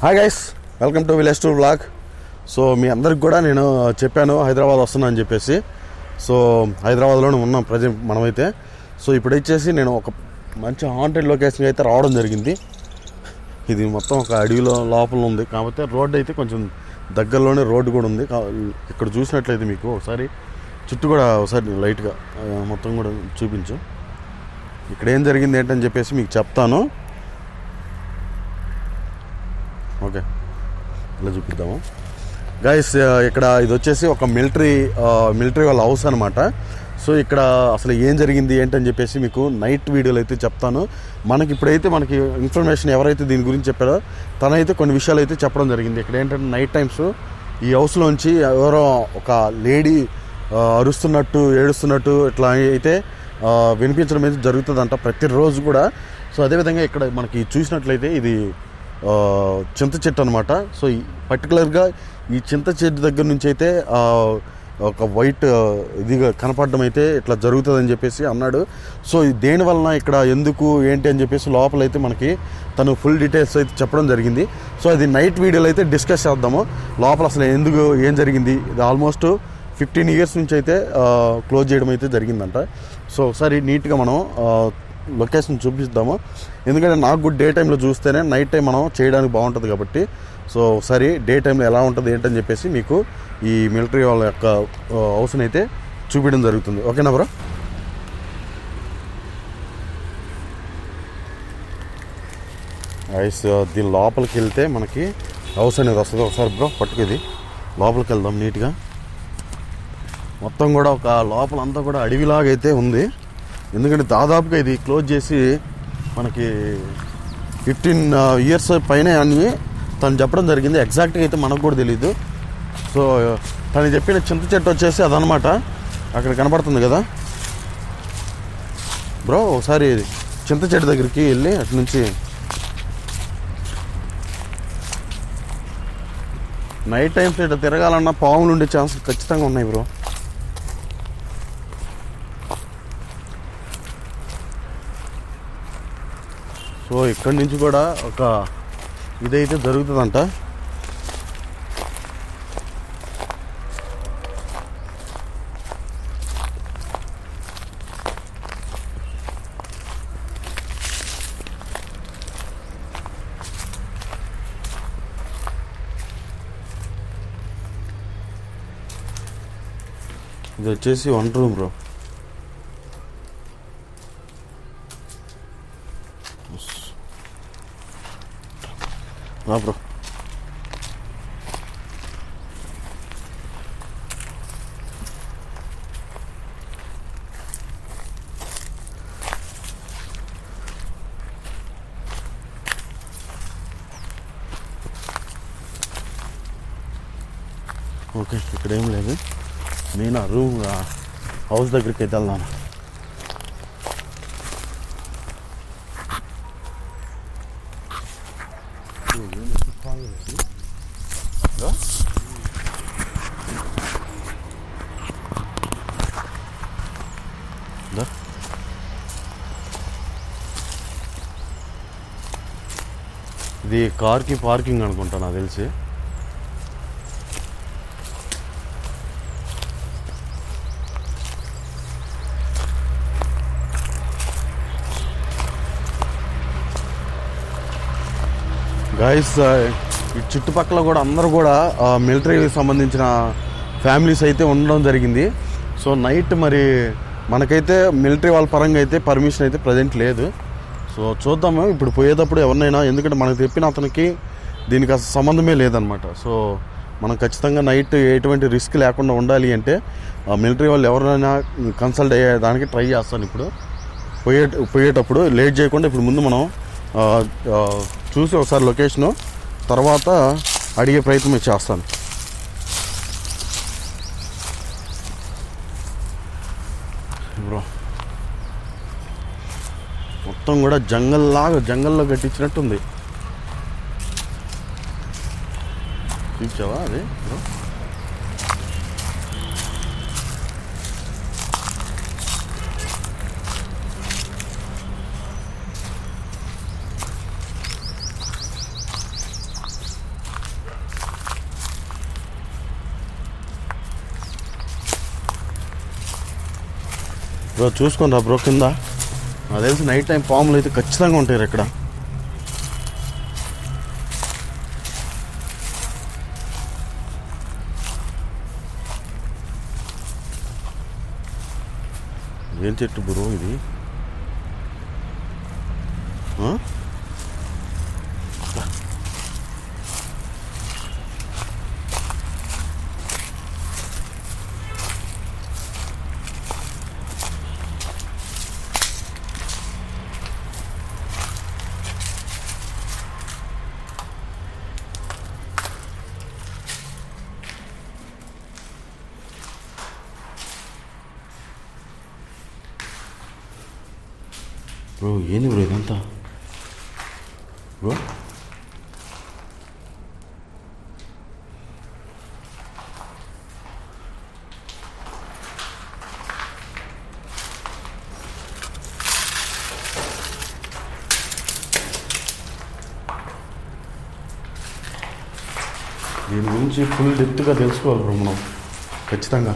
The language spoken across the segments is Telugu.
Hi guys welcome to village to blog so మీ అందరికి కూడా నేను చెప్పాను హైదరాబాద్ వస్తున్నా అని చెప్పేసి సో హైదరాబాద్లోనే ఉన్నాం ప్రజెంట్ మనమైతే సో ఇప్పుడు వచ్చేసి నేను ఒక మంచి హాంటెడ్ లొకేషన్కి అయితే రావడం జరిగింది ఇది మొత్తం ఒక అడవిలో లోపల ఉంది కాకపోతే రోడ్డు అయితే కొంచెం దగ్గరలోనే రోడ్డు కూడా ఉంది కా- ఇక్కడ చూసినట్లయితే మీకు ఒకసారి చుట్టూ కూడా ఒకసారి లైట్గా ఆ, మొత్తం కూడా చూపించు ఇక్కడ ఏం జరిగింది ఏంటని చెప్పేసి మీకు చెప్తాను ఓకే ఇలా చూపిద్దాము గైస్ ఇక్కడ ఇది వచ్చేసి ఒక మిలిటరీ మిలిటరీ వాళ్ళ హౌస్ అనమాట సో ఇక్కడ అసలు ఏం జరిగింది ఏంటని చెప్పేసి మీకు నైట్ వీడియోలు అయితే చెప్తాను మనకి ఇప్పుడైతే మనకి ఇన్ఫర్మేషన్ ఎవరైతే దీని గురించి చెప్పారో తనైతే కొన్ని విషయాలు అయితే చెప్పడం జరిగింది ఇక్కడ ఏంటంటే నైట్ టైమ్స్ ఈ హౌస్లోంచి ఎవరో ఒక లేడీ అరుస్తున్నట్టు ఏడుస్తున్నట్టు ఇట్లా అయితే ఆ, వినిపించడం అయితే జరుగుతుందంట ప్రతిరోజు కూడా సో అదేవిధంగా ఇక్కడ మనకి చూసినట్లయితే ఇది ఆ, చింత చెట్టు అనమాట సో ఈ పర్టికులర్గా ఈ చింత చెట్టు దగ్గర నుంచి అయితే ఆ, ఒక వైట్ ఆ, ఇదిగా కనపడడం అయితే ఇట్లా జరుగుతుందని చెప్పేసి అన్నాడు సో ఇది దేని వలన ఇక్కడ ఎందుకు ఏంటి అని చెప్పేసి లోపలైతే మనకి తను ఫుల్ డీటెయిల్స్ అయితే చెప్పడం జరిగింది సో అది నైట్ వీడియోలో అయితే డిస్కస్ చేద్దాము లోపల అసలు ఎందుకు ఏం జరిగింది ఇది ఆల్మోస్ట్ ఫిఫ్టీన్ ఇయర్స్ నుంచి అయితే క్లోజ్ చేయడం అయితే జరిగిందంట సో ఒకసారి నీట్గా మనం ఆ, లొకేషన్ చూపిస్తాము ఎందుకంటే నాకు కూడా డే టైంలో చూస్తేనే నైట్ టైం మనం చేయడానికి బాగుంటుంది కాబట్టి సో ఒకసారి డే టైంలో ఎలా ఉంటుంది ఏంటని చెప్పేసి మీకు ఈ మిలిటరీ వాళ్ళ యొక్క హౌస్ని అయితే చూపించడం జరుగుతుంది ఓకేనా బ్రో ఐస్ దీని లోపలికి వెళ్తే మనకి హౌస్ అనేది వస్తుంది ఒకసారి బ్రో పట్టుకుది లోపలికి వెళ్దాం నీట్గా మొత్తం కూడా ఒక లోపల అంతా కూడా అడవిలాగా అయితే ఉంది ఎందుకంటే దాదాపుగా ఇది క్లోజ్ చేసి మనకి ఫిఫ్టీన్ ఇయర్స్ పైన అని తను చెప్పడం జరిగింది ఎగ్జాక్ట్గా అయితే మనకు కూడా తెలియదు సో తను చెప్పిన చింత చెట్టు వచ్చేసి అదనమాట అక్కడ కనపడుతుంది కదా బ్రో ఒకసారి చింత చెట్టు దగ్గరికి వెళ్ళి అటు నుంచి నైట్ టైమ్స్ ఇట్లా తిరగాలన్నా పాములు ఉండే ఛాన్సెస్ ఖచ్చితంగా ఉన్నాయి బ్రో సో ఇక్కడి నుంచి కూడా ఒక ఇదైతే జరుగుతుందంట ఇది వచ్చేసి వన్ రూమ్ బ్రో రా బ్రో ఓకే ఇక్కడ ఏం లేదు నేను ఆ రూమ్ ఆ హౌస్ దగ్గరికి అయితే వెళ్దాను దా. ఇది కార్కి పార్కింగ్ అనుకుంటా నాకు తెలిసి గైస్ ఈ చుట్టుపక్కల కూడా అందరూ కూడా మిలిటరీకి సంబంధించిన ఫ్యామిలీస్ అయితే ఉండడం జరిగింది సో నైట్ మరి మనకైతే మిలిటరీ వాళ్ళ పరంగా అయితే పర్మిషన్ అయితే ప్రజెంట్ లేదు సో చూద్దాము ఇప్పుడు పోయేటప్పుడు ఎవరినైనా ఎందుకంటే మనకు చెప్పిన అతనికి దీనికి అసలు సంబంధమే లేదనమాట సో మనం ఖచ్చితంగా నైట్ ఎటువంటి రిస్క్ లేకుండా ఉండాలి అంటే మిలిటరీ వాళ్ళు ఎవరైనా కన్సల్ట్ అయ్యే దానికి ట్రై చేస్తాను ఇప్పుడు పోయే పోయేటప్పుడు లేట్ చేయకుండా ఇప్పుడు ముందు మనం ఆ, ఆ, చూసి ఒకసారి లొకేషను తర్వాత అడిగే ప్రయత్నం అయితే చేస్తాను బ్రో మొత్తం కూడా జంగల్ లాగా జంగల్లో కట్టించినట్టుంది చూచావా అది బ్రో బ్రో చూసుకోండి బ్రో కింద నాకు తెలిసి నైట్ టైం పాములు అయితే ఖచ్చితంగా ఉంటాయి ఇక్కడ ఏం చెట్టు బ్రో ఇది ఆ? బ్రో ఏంది బ్రో ఇదంతా బ్రో దీని గురించి ఫుల్ డెప్త్గా తెలుసుకోవాలి బ్రో మనం ఖచ్చితంగా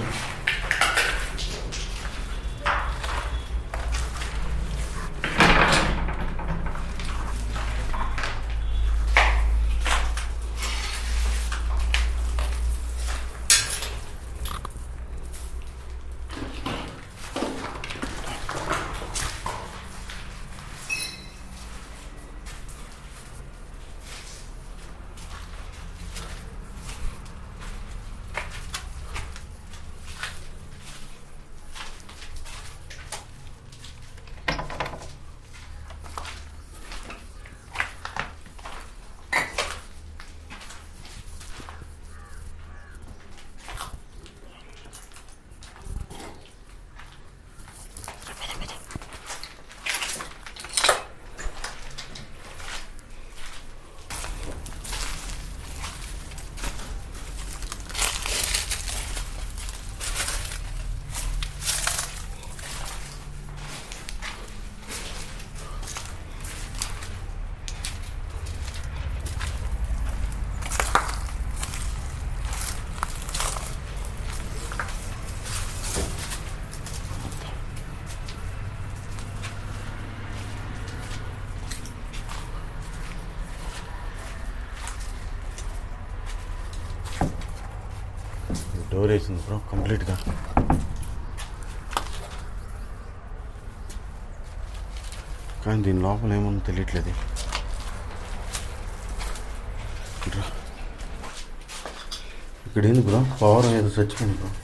డోర్ వేసింది బ్రో కంప్లీట్గా కానీ దీని లోపల ఏమో తెలియట్లేదు ఇట్రా. ఇక్కడ ఏంది బ్రో పవర్ ఏదో చచ్చిపోయింది బ్రో